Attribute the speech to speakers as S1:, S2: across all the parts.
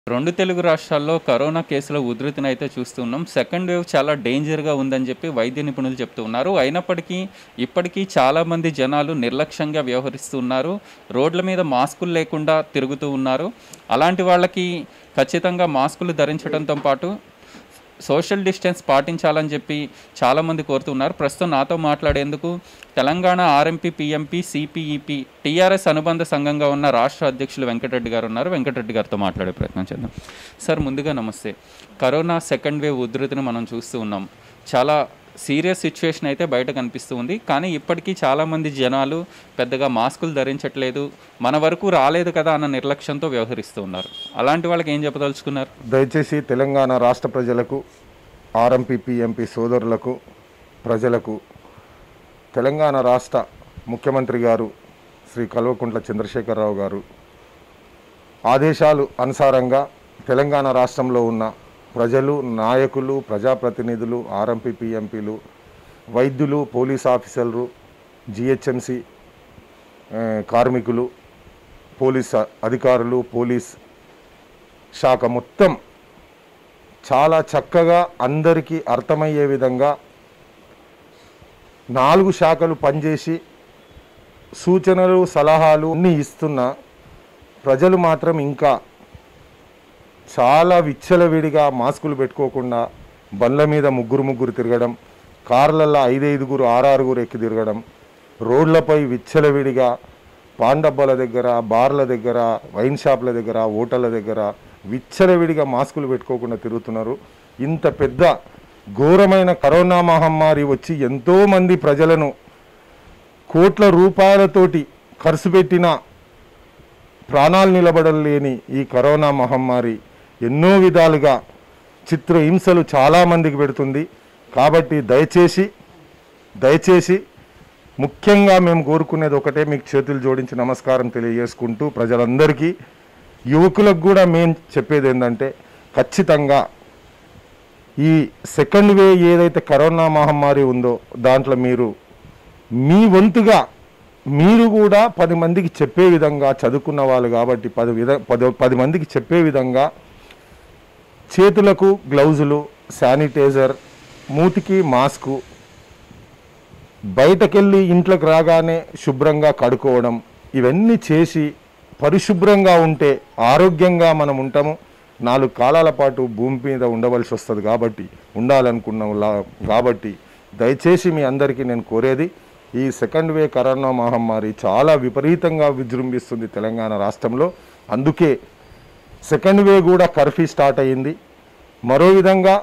S1: రెండు తెలుగు రాష్ట్రాల్లో కరోనా కేసుల ఉధృతిని అయితే చూస్తున్నాం సెకండ్ వేవ్ చాలా డేంజర్గా ఉందని చెప్పి వైద్య నిపుణులు చెప్తూ ఉన్నారు అయినప్పటికీ ఇప్పటికీ చాలామంది జనాలు నిర్లక్ష్యంగా వ్యవహరిస్తున్నారు రోడ్ల మీద మాస్కులు లేకుండా తిరుగుతూ ఉన్నారు అలాంటి వాళ్ళకి ఖచ్చితంగా మాస్కులు ధరించడంతో పాటు సోషల్ డిస్టెన్స్ పాటించాలని చెప్పి చాలామంది కోరుతున్నారు ప్రస్తుతం నాతో మాట్లాడేందుకు Telangana RMP PMP CPEP TRS అనుబంధ సంఘంగా ఉన్న రాష్ట్ర అధ్యక్షులు వెంకటరెడ్డి గారు ఉన్నారు వెంకటరెడ్డి గారితో మాట్లాడే ప్రయత్నం చేద్దాం సార్ ముందుగా నమస్తే కరోనా సెకండ్ వేవ్ ఉధృతిని మనం చూస్తూ ఉన్నాం చాలా సీరియస్ సిచ్యువేషన్ అయితే బయట కనిపిస్తూ ఉంది కానీ ఇప్పటికీ చాలామంది జనాలు పెద్దగా మాస్కులు ధరించట్లేదు మన వరకు రాలేదు కదా అన్న నిర్లక్ష్యంతో వ్యవహరిస్తూ ఉన్నారు అలాంటి వాళ్ళకి ఏం చెప్పదలుచుకున్నారు
S2: దయచేసి తెలంగాణ రాష్ట్ర ప్రజలకు ఆర్ఎంపీ పిఎంపీ సోదరులకు ప్రజలకు తెలంగాణ రాష్ట్ర ముఖ్యమంత్రి గారు శ్రీ కల్వకుంట్ల చంద్రశేఖరరావు గారు ఆదేశాలు అనుసారంగా తెలంగాణ రాష్ట్రంలో ఉన్న ప్రజలు నాయకులు ప్రజాప్రతినిధులు ఆర్ఎంపీ పిఎంపీలు వైద్యులు పోలీస్ ఆఫీసర్లు జిహెచ్ఎంసి కార్మికులు పోలీస్ అధికారులు పోలీస్ శాఖ మొత్తం చాలా చక్కగా అందరికీ అర్థమయ్యే విధంగా నాలుగు శాఖలు పనిచేసి సూచనలు సలహాలు అన్నీ ఇస్తున్న ప్రజలు మాత్రం ఇంకా చాలా విచ్చలవిడిగా మాస్కులు పెట్టుకోకుండా బండ్ల మీద ముగ్గురు ముగ్గురు తిరగడం కార్లల్లో ఐదైదుగురు ఆరారుగురు ఎక్కి తిరగడం రోడ్లపై విచ్చలవిడిగా పాండబ్బల దగ్గర బార్ల దగ్గర వైన్ షాప్ల దగ్గర హోటళ్ళ దగ్గర విచ్చలవిడిగా మాస్కులు పెట్టుకోకుండా తిరుగుతున్నారు ఇంత పెద్ద ఘోరమైన కరోనా మహమ్మారి వచ్చి ఎంతోమంది ప్రజలను కోట్ల రూపాయలతోటి ఖర్చు పెట్టిన ప్రాణాలు నిలబడలేని ఈ కరోనా మహమ్మారి ఎన్నో విధాలుగా చిత్రహింసలు చాలామందికి పెడుతుంది కాబట్టి దయచేసి దయచేసి ముఖ్యంగా మేము కోరుకునేది ఒకటే మీకు చేతులు జోడించి నమస్కారం తెలియజేసుకుంటూ ప్రజలందరికీ యువకులకు కూడా మేము చెప్పేది ఏంటంటే ఖచ్చితంగా ఈ సెకండ్ వే ఏదైతే కరోనా మహమ్మారి ఉందో దాంట్లో మీరు మీ వంతుగా మీరు కూడా పది మందికి చెప్పే విధంగా చదువుకున్న వాళ్ళు కాబట్టి పది విధ పది పది మందికి చెప్పే విధంగా చేతులకు గ్లౌజులు శానిటైజర్ మూతికి మాస్కు బయటకెళ్ళి ఇంట్లోకి రాగానే శుభ్రంగా కడుక్కోవడం ఇవన్నీ చేసి పరిశుభ్రంగా ఉంటే ఆరోగ్యంగా మనం ఉంటాము నాలుగు కాలాల పాటు భూమి మీద ఉండవలసి వస్తుంది కాబట్టి ఉండాలనుకున్నాం లా- కాబట్టి దయచేసి మీ అందరికీ నేను కోరేది ఈ సెకండ్ వే కరోనా మహమ్మారి చాలా విపరీతంగా విజృంభిస్తుంది తెలంగాణ రాష్ట్రంలో అందుకే సెకండ్ వే కూడా కర్ఫ్యూ స్టార్ట్ అయ్యింది మరో విధంగా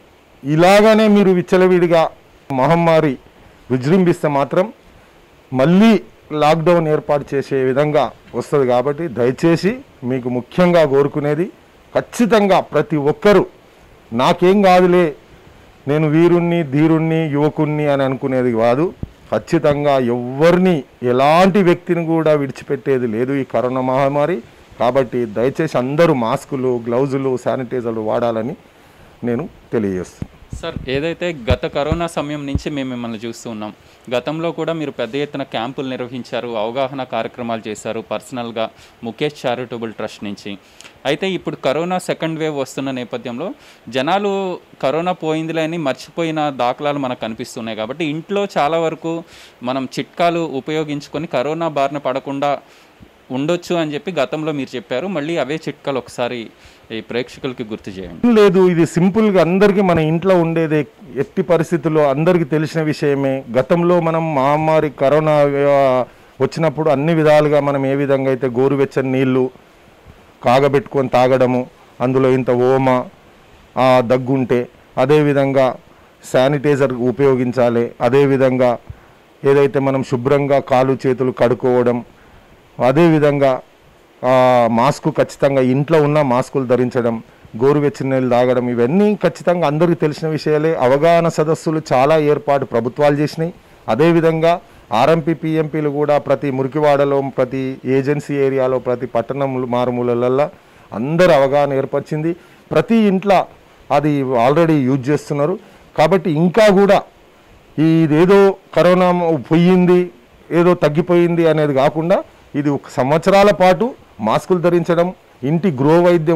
S2: ఇలాగనే మీరు విచ్చలవిడిగా మహమ్మారి విజృంభిస్తే మాత్రం మళ్ళీ లాక్డౌన్ ఏర్పాటు చేసే విధంగా వస్తుంది కాబట్టి దయచేసి మీకు ముఖ్యంగా కోరుకునేది ఖచ్చితంగా ప్రతి ఒక్కరూ నాకేం కాదులే నేను వీరుణ్ణి ధీరుణ్ణి యువకుణ్ణి అని అనుకునేది కాదు ఖచ్చితంగా ఎవరిని ఎలాంటి వ్యక్తిని కూడా విడిచిపెట్టేది లేదు ఈ కరోనా మహమ్మారి కాబట్టి దయచేసి అందరూ మాస్కులు గ్లౌజులు శానిటైజర్లు వాడాలని నేను తెలియజేస్తున్నాను
S1: సార్ ఏదైతే గత కరోనా సమయం నుంచి మేము మిమ్మల్ని చూస్తూ ఉన్నాం గతంలో కూడా మీరు పెద్ద ఎత్తున క్యాంపులు నిర్వహించారు అవగాహన కార్యక్రమాలు చేశారు పర్సనల్గా ముఖేష్ చారిటబుల్ ట్రస్ట్ నుంచి అయితే ఇప్పుడు కరోనా సెకండ్ వేవ్ వస్తున్న నేపథ్యంలో జనాలు కరోనా పోయిందిలే అని మర్చిపోయిన దాఖలాలు మనకు కనిపిస్తున్నాయి కాబట్టి ఇంట్లో చాలా వరకు మనం చిట్కాలు ఉపయోగించుకొని కరోనా బారిన పడకుండా ఉండొచ్చు అని చెప్పి గతంలో మీరు చెప్పారు మళ్ళీ అవే చిట్కాలు ఒకసారి ఈ ప్రేక్షకులకి గుర్తు చేయండి
S2: ఏం లేదు ఇది సింపుల్గా అందరికీ మన ఇంట్లో ఉండేదే ఎట్టి పరిస్థితుల్లో అందరికీ తెలిసిన విషయమే గతంలో మనం మహమ్మారి కరోనా ఆ, వచ్చినప్పుడు అన్ని విధాలుగా మనం ఏ విధంగా అయితే గోరువెచ్చని నీళ్లు కాగబెట్టుకొని తాగడము అందులో ఇంత ఓమ ఆ, దగ్గుంటే అదేవిధంగా శానిటైజర్ ఉపయోగించాలి అదేవిధంగా ఏదైతే మనం శుభ్రంగా కాలు చేతులు కడుక్కోవడం అదేవిధంగా ఆ, మాస్క్ ఖచ్చితంగా ఇంట్లో ఉన్న మాస్కులు ధరించడం గోరువెచ్చని నీళ్ళు తాగడం ఇవన్నీ ఖచ్చితంగా అందరికీ తెలిసిన విషయాలే అవగాహన సదస్సులు చాలా ఏర్పాటు ప్రభుత్వాలు చేసినాయి అదేవిధంగా ఆర్ఎంపీ పిఎంపీలు కూడా ప్రతి మురికివాడలో ప్రతి ఏజెన్సీ ఏరియాలో ప్రతి పట్టణం మారుమూలలల్లో అందరు అవగాహన ఏర్పరిచింది ప్రతి ఇంట్లో అది ఆల్రెడీ యూజ్ చేస్తున్నారు కాబట్టి ఇంకా కూడా ఈ ఇదేదో కరోనా పోయింది ఏదో తగ్గిపోయింది అనేది కాకుండా ఇది ఒక సంవత్సరాల పాటు మాస్కులు ధరించడం ఇంటి గృహ వైద్యం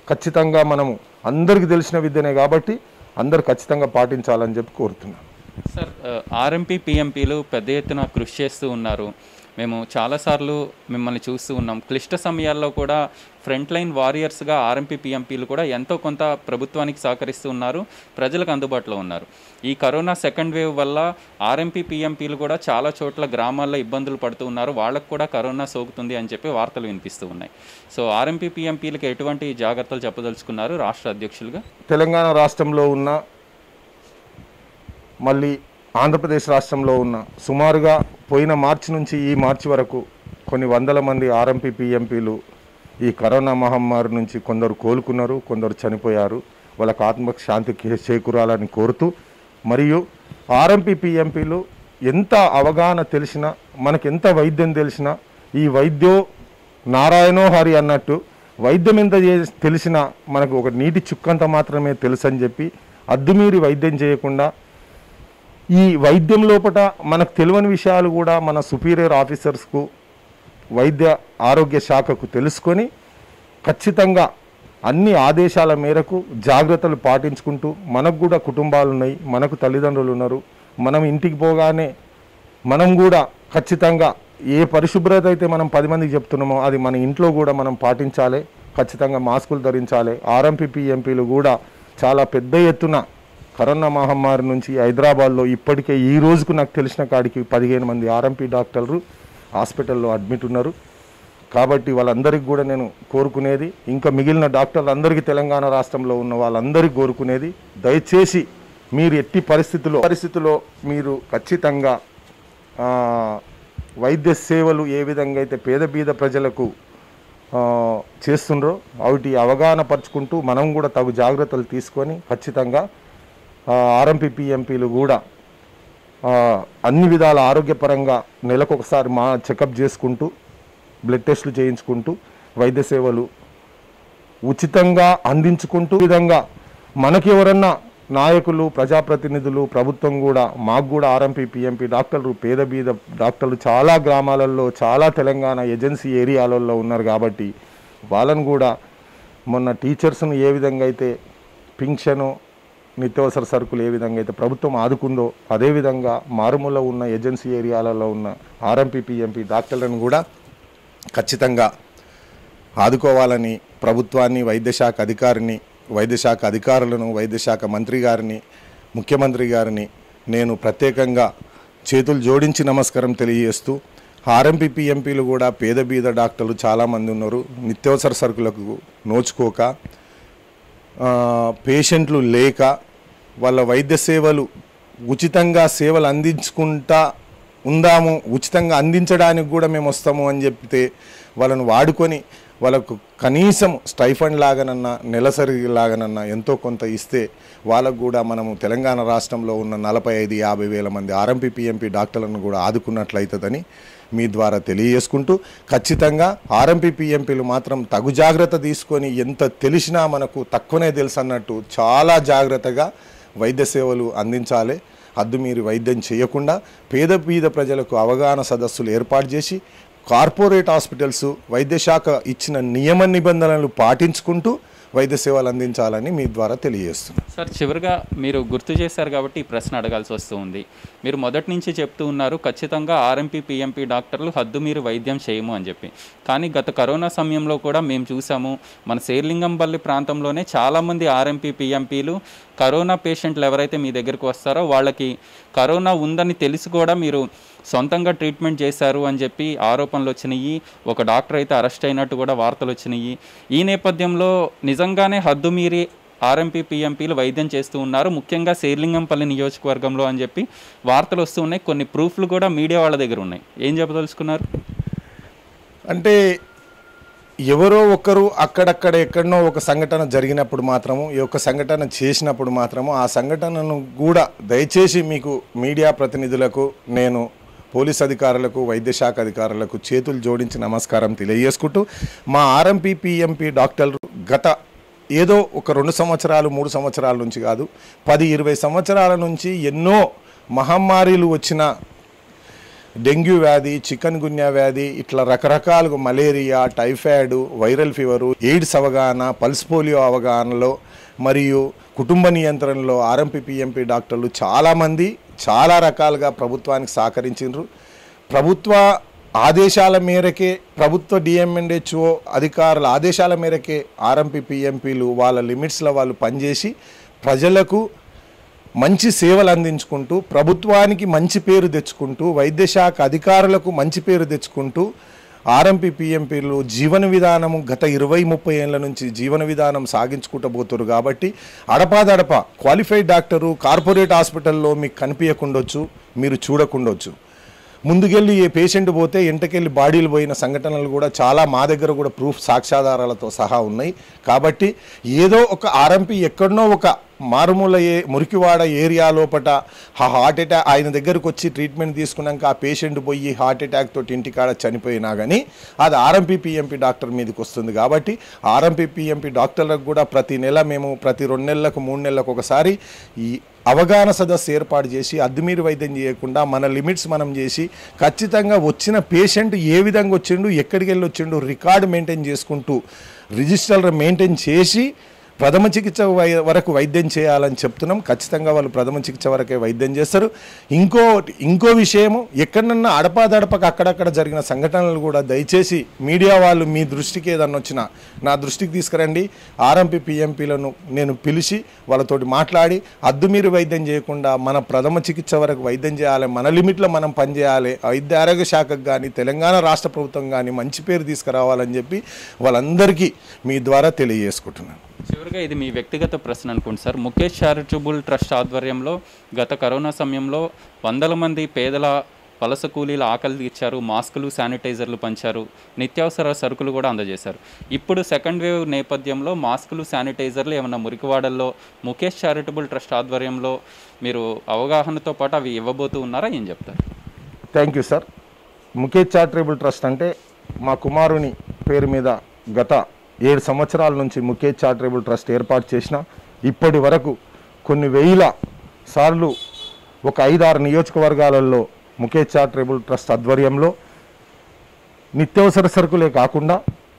S2: ఖచ్చితంగా మనము అందరికీ తెలిసిన విద్యనే కాబట్టి అందరు ఖచ్చితంగా పాటించాలని చెప్పి కోరుతున్నాను
S1: సార్ ఆర్ఎంపీ పిఎంపీలు పెద్ద ఎత్తున కృషి చేస్తూ ఉన్నారు మేము చాలాసార్లు మిమ్మల్ని చూస్తూ ఉన్నాం క్లిష్ట సమయాల్లో కూడా ఫ్రంట్ లైన్ వారియర్స్గా ఆర్ఎంపీ పిఎంపీలు కూడా ఎంతో కొంత ప్రభుత్వానికి సహకరిస్తూ ఉన్నారు ప్రజలకు అందుబాటులో ఉన్నారు ఈ కరోనా సెకండ్ వేవ్ వల్ల ఆర్ఎంపీ పిఎంపీలు కూడా చాలా చోట్ల గ్రామాల్లో ఇబ్బందులు పడుతూ ఉన్నారు వాళ్ళకు కూడా కరోనా సోకుతుంది అని చెప్పి వార్తలు వినిపిస్తూ ఉన్నాయి సో ఆర్ఎంపీ పిఎంపీలకు ఎటువంటి జాగ్రత్తలు చెప్పదలుచుకున్నారు రాష్ట్ర అధ్యక్షులుగా
S2: తెలంగాణ రాష్ట్రంలో ఉన్న మళ్ళీ ఆంధ్రప్రదేశ్ రాష్ట్రంలో ఉన్న సుమారుగా పోయిన మార్చి నుంచి ఈ మార్చి వరకు కొన్ని వందల మంది ఆర్ఎంపీ పిఎంపీలు ఈ కరోనా మహమ్మారి నుంచి కొందరు కోలుకున్నారు కొందరు చనిపోయారు వాళ్ళకి ఆత్మకు శాంతి కే- చేకూరాలని కోరుతూ మరియు ఆర్ఎంపీ పిఎంపీలు ఎంత అవగాహన తెలిసినా మనకి ఎంత వైద్యం తెలిసినా ఈ వైద్యో నారాయణో హరి అన్నట్టు వైద్యం ఎంత చే- తెలిసినా మనకు ఒక నీటి చుక్కంత మాత్రమే తెలుసు అని చెప్పి అద్దుమీరి వైద్యం చేయకుండా ఈ వైద్యం లోపట మనకు తెలియని విషయాలు కూడా మన సుపీరియర్ ఆఫీసర్స్కు వైద్య ఆరోగ్య శాఖకు తెలుసుకొని ఖచ్చితంగా అన్ని ఆదేశాల మేరకు జాగ్రత్తలు పాటించుకుంటూ మనకు కూడా కుటుంబాలు ఉన్నాయి మనకు తల్లిదండ్రులు ఉన్నారు మనం ఇంటికి పోగానే మనం కూడా ఖచ్చితంగా ఏ పరిశుభ్రత అయితే మనం పది మందికి చెప్తున్నామో అది మన ఇంట్లో కూడా మనం పాటించాలి ఖచ్చితంగా మాస్కులు ధరించాలి ఆర్ఎంపీ పిఎంపీలు కూడా చాలా పెద్ద ఎత్తున కరోనా మహమ్మారి నుంచి హైదరాబాద్లో ఇప్పటికే ఈ రోజుకు నాకు తెలిసిన కాడికి పదిహేను మంది ఆర్ఎంపీ డాక్టర్లు హాస్పిటల్లో అడ్మిట్ ఉన్నారు కాబట్టి వాళ్ళందరికీ కూడా నేను కోరుకునేది ఇంకా మిగిలిన డాక్టర్లు అందరికీ తెలంగాణ రాష్ట్రంలో ఉన్న వాళ్ళందరికీ కోరుకునేది దయచేసి మీరు ఎట్టి పరిస్థితుల్లో పరిస్థితుల్లో మీరు ఖచ్చితంగా ఆ, వైద్య సేవలు ఏ విధంగా అయితే పేద బీద ప్రజలకు ఆ, చేస్తుండ్రో వాటి అవగాహన పరుచుకుంటూ మనం కూడా తగు జాగ్రత్తలు తీసుకొని ఖచ్చితంగా ఆర్ఎంపీ పిఎంపీలు కూడా ఆ, అన్ని విధాల ఆరోగ్యపరంగా నెలకొకసారి మా చెకప్ చేసుకుంటూ బ్లడ్ టెస్టులు చేయించుకుంటూ వైద్య సేవలు ఉచితంగా అందించుకుంటూ ఈ విధంగా మనకి ఎవరన్నా నాయకులు ప్రజాప్రతినిధులు ప్రభుత్వం కూడా మాకు కూడా ఆర్ఎంపీ పిఎంపీ డాక్టర్లు పేద బీద డాక్టర్లు చాలా గ్రామాలలో చాలా తెలంగాణ ఏజెన్సీ ఏరియాలలో ఉన్నారు కాబట్టి వాళ్ళను కూడా మొన్న టీచర్స్ను ఏ విధంగా అయితే పింఛను నిత్యావసర సరుకులు ఏ విధంగా అయితే ప్రభుత్వం ఆదుకుందో అదేవిధంగా మారుమూల ఉన్న ఏజెన్సీ ఏరియాలలో ఉన్న ఆర్ఎంపీ పిఎంపీ డాక్టర్లను కూడా ఖచ్చితంగా ఆదుకోవాలని ప్రభుత్వాన్ని వైద్యశాఖ అధికారిని వైద్యశాఖ అధికారులను వైద్యశాఖ మంత్రి గారిని ముఖ్యమంత్రి గారిని నేను ప్రత్యేకంగా చేతులు జోడించి నమస్కారం తెలియజేస్తూ ఆర్ఎంపీ పిఎంపీలు కూడా పేద బీద డాక్టర్లు చాలామంది ఉన్నారు నిత్యావసర సరుకులకు నోచుకోక ఆ, పేషెంట్లు లేక వాళ్ళ వైద్య సేవలు ఉచితంగా సేవలు అందించుకుంటా ఉందాము ఉచితంగా అందించడానికి కూడా మేము వస్తాము అని చెప్తే వాళ్ళను వాడుకొని వాళ్ళకు కనీసం స్టైఫండ్ లాగానన్నా నెలసరి లాగానన్నా ఎంతో కొంత ఇస్తే వాళ్ళకు కూడా మనము తెలంగాణ రాష్ట్రంలో ఉన్న నలభై ఐదు యాభై వేల మంది ఆర్ఎంపీ పిఎంపీ డాక్టర్లను కూడా ఆదుకున్నట్లయితుందని మీ ద్వారా తెలియజేసుకుంటూ ఖచ్చితంగా ఆర్ఎంపీ పిఎంపీలు మాత్రం తగు జాగ్రత్త తీసుకొని ఎంత తెలిసినా మనకు తక్కువనే తెలుసు అన్నట్టు చాలా జాగ్రత్తగా వైద్య సేవలు అందించాలి అద్దు మీరు వైద్యం చేయకుండా పేద పీద ప్రజలకు అవగాహన సదస్సులు ఏర్పాటు చేసి కార్పొరేట్ హాస్పిటల్స్ వైద్యశాఖ ఇచ్చిన నియమ నిబంధనలు పాటించుకుంటూ వైద్య సేవలు అందించాలని మీ ద్వారా తెలియజేస్తున్నాను
S1: సార్ చివరిగా మీరు గుర్తు చేశారు కాబట్టి ఈ ప్రశ్న అడగాల్సి వస్తూ ఉంది మీరు మొదటి నుంచి చెప్తూ ఉన్నారు ఖచ్చితంగా ఆర్ఎంపీ పిఎంపీ డాక్టర్లు హద్దు మీరు వైద్యం చేయము అని చెప్పి కానీ గత కరోనా సమయంలో కూడా మేము చూసాము మన శేర్లింగంపల్లి ప్రాంతంలోనే చాలామంది ఆర్ఎంపీ పిఎంపీలు కరోనా పేషెంట్లు ఎవరైతే మీ దగ్గరకు వస్తారో వాళ్ళకి కరోనా ఉందని తెలిసి కూడా మీరు సొంతంగా ట్రీట్మెంట్ చేశారు అని చెప్పి ఆరోపణలు వచ్చినాయి ఒక డాక్టర్ అయితే అరెస్ట్ అయినట్టు కూడా వార్తలు వచ్చినాయి ఈ నేపథ్యంలో నిజంగానే హద్దు మీరి ఆర్ఎంపీ పిఎంపీలు వైద్యం చేస్తూ ఉన్నారు ముఖ్యంగా శేర్లింగంపల్లి నియోజకవర్గంలో అని చెప్పి వార్తలు వస్తూ ఉన్నాయి కొన్ని ప్రూఫ్లు కూడా మీడియా వాళ్ళ దగ్గర ఉన్నాయి ఏం చెప్పదలుచుకున్నారు
S2: అంటే ఎవరో ఒకరు అక్కడక్కడ ఎక్కడనో ఒక సంఘటన జరిగినప్పుడు మాత్రము ఈ యొక్క సంఘటన చేసినప్పుడు మాత్రము ఆ సంఘటనను కూడా దయచేసి మీకు మీడియా ప్రతినిధులకు నేను పోలీస్ అధికారులకు వైద్యశాఖ అధికారులకు చేతులు జోడించి నమస్కారం తెలియజేసుకుంటూ మా ఆర్ఎంపీ పిఎంపీ డాక్టర్లు గత ఏదో ఒక రెండు సంవత్సరాలు మూడు సంవత్సరాల నుంచి కాదు పది ఇరవై సంవత్సరాల నుంచి ఎన్నో మహమ్మారీలు వచ్చిన డెంగ్యూ వ్యాధి చికెన్ గున్యా వ్యాధి ఇట్లా రకరకాలుగా malaria typhoid viral fever AIDS అవగాహన పల్స్ పోలియో అవగాహనలో మరియు కుటుంబ నియంత్రణలో ఆర్ఎంపీ పిఎంపీ డాక్టర్లు చాలామంది చాలా రకాలుగా ప్రభుత్వానికి సహకరించారు ప్రభుత్వ ఆదేశాల మేరకే ప్రభుత్వ డిఎంఎన్హెచ్ఓ అధికారుల ఆదేశాల మేరకే ఆర్ఎంపీ పిఎంపీలు వాళ్ళ లిమిట్స్లో వాళ్ళు పనిచేసి ప్రజలకు మంచి సేవలు అందించుకుంటూ ప్రభుత్వానికి మంచి పేరు తెచ్చుకుంటూ వైద్య శాఖ అధికారులకు మంచి పేరు తెచ్చుకుంటూ ఆర్ఎంపీ పిఎంపీలు జీవన విధానము గత ఇరవై ముప్పై ఏళ్ళ నుంచి జీవన విధానం సాగించుకుంటూ పోతున్నారు కాబట్టి అడపాదడప క్వాలిఫైడ్ డాక్టరు కార్పొరేట్ హాస్పిటల్లో మీకు కనిపించకుండొచ్చు మీరు చూడకుండొచ్చు ముందుకెళ్ళి ఏ పేషెంట్ పోతే ఎంటకెళ్ళి బాడీలు పోయిన సంఘటనలు కూడా చాలా మా దగ్గర కూడా ప్రూఫ్ సాక్ష్యాధారాలతో సహా ఉన్నాయి కాబట్టి ఏదో ఒక ఆర్ఎంపీ ఎక్కడనో ఒక మారుమూల ఏ మురికివాడ ఏరియా లోపట ఆ హార్ట్ అటాక్ ఆయన దగ్గరకు వచ్చి ట్రీట్మెంట్ తీసుకున్నాక ఆ పేషెంట్ పోయి హార్ట్ అటాక్ తోటి ఇంటికాడ చనిపోయినా కానీ అది ఆర్ఎంపీ పిఎంపీ డాక్టర్ మీదకి వస్తుంది కాబట్టి ఆర్ఎంపీ పిఎంపీ డాక్టర్లకు కూడా ప్రతి నెల మేము ప్రతి రెండు నెలలకు మూడు నెలలకు ఒకసారి ఈ అవగాహన సదస్సు ఏర్పాటు చేసి అద్దుమీరి వైద్యం చేయకుండా మన లిమిట్స్ మనం చేసి ఖచ్చితంగా వచ్చిన పేషెంట్ ఏ విధంగా వచ్చిండు ఎక్కడికి వెళ్ళి వచ్చిండు రికార్డు మెయింటైన్ చేసుకుంటూ రిజిస్టర్ మెయింటైన్ చేసి ప్రథమ చికిత్స వై- వరకు వైద్యం చేయాలని చెప్తున్నాం ఖచ్చితంగా వాళ్ళు ప్రథమ చికిత్స వరకే వైద్యం చేస్తారు ఇంకో ఇంకో విషయము ఎక్కడన్నా అడపాదడపక అక్కడక్కడ జరిగిన సంఘటనలు కూడా దయచేసి మీడియా వాళ్ళు మీ దృష్టికి ఏదన్నా వచ్చినా నా దృష్టికి తీసుకురండి ఆర్ఎంపీ పిఎంపీలను నేను పిలిచి వాళ్ళతోటి మాట్లాడి అద్దుమీరి వైద్యం చేయకుండా మన ప్రథమ చికిత్స వరకు వైద్యం చేయాలి మన లిమిట్లో మనం పనిచేయాలి వైద్య ఆరోగ్య శాఖకు కానీ తెలంగాణ రాష్ట్ర ప్రభుత్వం కానీ మంచి పేరు తీసుకురావాలని చెప్పి వాళ్ళందరికీ మీ ద్వారా తెలియజేసుకుంటున్నాను
S1: చివరిగా ఇది మీ వ్యక్తిగత ప్రశ్న అనుకోండి సార్ ముఖేష్ చారిటబుల్ ట్రస్ట్ ఆధ్వర్యంలో గత కరోనా సమయంలో వందల మంది పేదల వలస కూలీల ఆకలి తీర్చారు మాస్కులు శానిటైజర్లు పంచారు నిత్యావసర సరుకులు కూడా అందజేశారు ఇప్పుడు సెకండ్ వేవ్ నేపథ్యంలో మాస్కులు శానిటైజర్లు ఏమన్నా మురికివాడల్లో ముఖేష్ చారిటబుల్ ట్రస్ట్ ఆధ్వర్యంలో మీరు అవగాహనతో పాటు అవి ఇవ్వబోతూ ఉన్నారా ఏం చెప్తారు
S2: thank you sir Mukesh charitable trust అంటే మా కుమారుని పేరు మీద గత ఏడు సంవత్సరాల నుంచి ముఖేష్ చారిటబుల్ ట్రస్ట్ ఏర్పాటు చేసిన ఇప్పటి వరకు కొన్ని వేల సార్లు ఒక ఐదారు నియోజకవర్గాలలో ముఖేష్ చారిటబుల్ ట్రస్ట్ ఆధ్వర్యంలో నిత్యావసర సరుకులే కాకుండా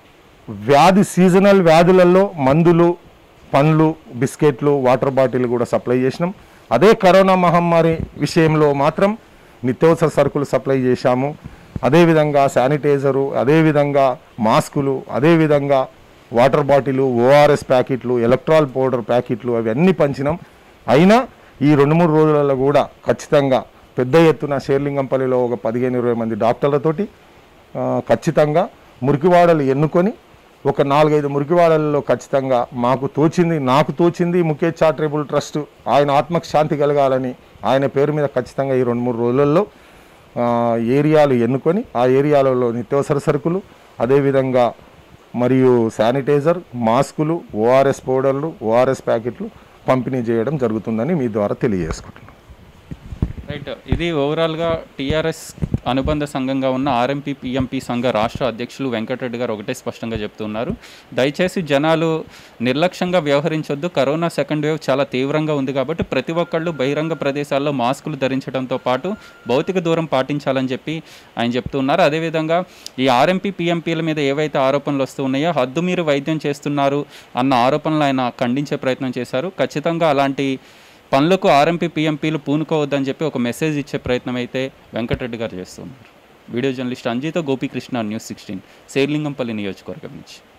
S2: వ్యాధి సీజనల్ వ్యాధులలో మందులు పండ్లు బిస్కెట్లు వాటర్ బాటిల్ కూడా సప్లై చేసినాం అదే కరోనా మహమ్మారి విషయంలో మాత్రం నిత్యావసర సరుకులు సప్లై చేశాము అదేవిధంగా శానిటైజరు అదేవిధంగా మాస్కులు అదేవిధంగా వాటర్ బాటిల్ ఓఆర్ఎస్ ప్యాకెట్లు ఎలక్ట్రాల్ పౌడర్ ప్యాకెట్లు అవన్నీ పంచినాం అయినా ఈ రెండు మూడు రోజులలో కూడా ఖచ్చితంగా పెద్ద ఎత్తున షేర్లింగంపల్లిలో ఒక పదిహేను ఇరవై మంది డాక్టర్లతోటి ఆ, ఖచ్చితంగా మురికివాడలు ఎన్నుకొని ఒక నాలుగైదు మురికివాడలలో ఖచ్చితంగా మాకు తోచింది నాకు తోచింది ముఖేష్ చారిటబుల్ ట్రస్ట్ ఆయన ఆత్మకు శాంతి కలగాలని ఆయన పేరు మీద ఖచ్చితంగా ఈ రెండు మూడు రోజులలో ఆ, ఏరియాలు ఎన్నుకొని ఆ ఏరియాలలో నిత్యావసర సరుకులు అదేవిధంగా మరియు శానిటైజర్ మాస్కులు ఓఆర్ఎస్ పౌడర్లు ఓఆర్ఎస్ ప్యాకెట్లు పంపిణీ చేయడం జరుగుతుందని మీ ద్వారా తెలియజేసుకుంటున్నాను
S1: రైట్ ఇది ఓవరాల్గా టీఆర్ఎస్ అనుబంధ సంఘంగా ఉన్న ఆర్ఎంపీ పిఎంపీ సంఘ రాష్ట్ర అధ్యక్షులు వెంకటరెడ్డి గారు ఒకటే స్పష్టంగా చెప్తున్నారు దయచేసి జనాలు నిర్లక్ష్యంగా వ్యవహరించొద్దు కరోనా సెకండ్ వేవ్ చాలా తీవ్రంగా ఉంది కాబట్టి ప్రతి ఒక్కళ్ళు బహిరంగ ప్రదేశాల్లో మాస్కులు ధరించడంతో పాటు భౌతిక దూరం పాటించాలని చెప్పి ఆయన చెప్తున్నారు అదేవిధంగా ఈ ఆర్ఎంపీ పిఎంపీల మీద ఏవైతే ఆరోపణలు వస్తున్నాయో హద్దు మీరు వైద్యం చేస్తున్నారు అన్న ఆరోపణలు ఆయన ఖండించే ప్రయత్నం చేశారు ఖచ్చితంగా అలాంటి పనులకు ఆర్ఎంపీ పిఎంపీలు పూనుకోవద్దని చెప్పి ఒక మెసేజ్ ఇచ్చే ప్రయత్నం అయితే వెంకటరెడ్డి గారు చేస్తున్నారు video journalist Anjitha Gopikrishna news sixteen Serilingampally నియోజకవర్గం నుంచి